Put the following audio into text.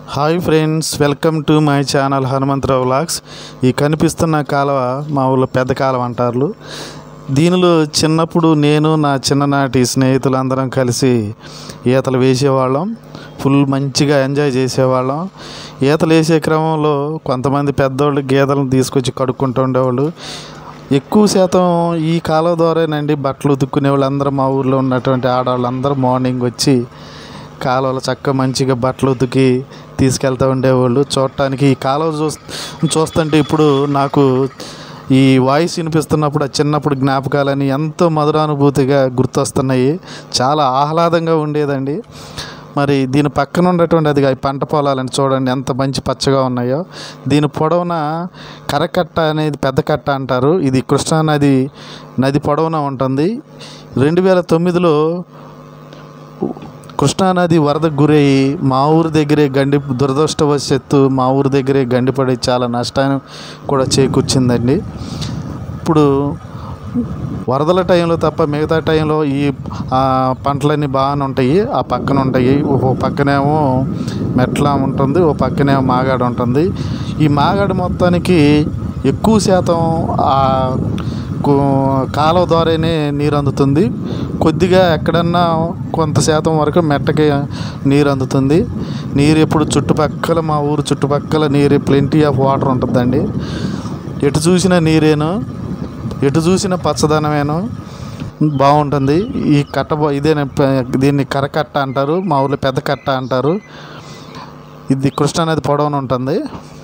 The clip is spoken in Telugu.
hi friends welcome to my channel Hanumantha Rao vlogs ఈ కనిపిస్తున్న కాలువ మా ఊళ్ళో పెద్ద కాలువ అంటారు దీనిలో చిన్నప్పుడు నేను నా చిన్ననాటి స్నేహితులందరం కలిసి ఈతలు వేసేవాళ్ళం ఫుల్ మంచిగా ఎంజాయ్ చేసేవాళ్ళం ఈతలు వేసే క్రమంలో కొంతమంది పెద్దోళ్ళు గేదెలను తీసుకొచ్చి కడుక్కుంటూ ఉండేవాళ్ళు ఎక్కువ శాతం ఈ కాలువ ద్వారానండి బట్టలు ఉతుక్కునే వాళ్ళందరూ మా ఊర్లో ఉన్నటువంటి ఆడవాళ్ళందరూ మార్నింగ్ వచ్చి కాలువలో చక్కగా మంచిగా బట్టలు ఉతికి తీసుకెళ్తూ ఉండేవాళ్ళు చూడటానికి ఈ కాలువ చూ చూస్తుంటే ఇప్పుడు నాకు ఈ వాయిస్ వినిపిస్తున్నప్పుడు ఆ చిన్నప్పుడు జ్ఞాపకాలని ఎంతో మధురానుభూతిగా గుర్తొస్తున్నాయి చాలా ఆహ్లాదంగా ఉండేదండి మరి దీని పక్కన ఉన్నటువంటి అది ఆ పంట పొలాలని చూడండి ఎంత మంచి పచ్చగా ఉన్నాయో దీని పొడవున కరకట్ట అనేది పెద్ద కట్ట అంటారు ఇది కృష్ణా నది నది పొడవున ఉంటుంది రెండు వేల తొమ్మిదిలో కృష్ణానది వరదకు గురయ్యి మా ఊరి దగ్గరే గండి దురదృష్టవశాత్తు మా ఊరి దగ్గరే గండిపడి చాలా నష్టాన్ని కూడా చేకూర్చిందండి ఇప్పుడు వరదల టైంలో తప్ప మిగతా టైంలో ఈ ఆ, పంటలన్నీ బాగానే ఉంటాయి ఆ పక్కన ఉంటాయి ఓ పక్కనేమో మెట్ల ఉంటుంది ఓ పక్కనేమో మాగాడు ఉంటుంది ఈ మాగాడు మొత్తానికి ఎక్కువ శాతం ఆ కు- కాలువ ద్వారానే నీరు అందుతుంది కొద్దిగా ఎక్కడన్నా కొంత శాతం వరకు మెట్టకి నీరు అందుతుంది నీరు ఎప్పుడు చుట్టుపక్కల మా ఊరు చుట్టుపక్కల నీరు ప్లెంటీ ఆఫ్ వాటర్ ఉంటుందండి ఎటు చూసినా నీరేను ఎటు చూసిన పచ్చదనమేను బాగుంటుంది ఈ కట్ట బా- ఇదే దీన్ని కరకట్ట అంటారు మా ఊర్లో పెద్ద కట్ట అంటారు ఇది కృష్ణానది పొడవున ఉంటుంది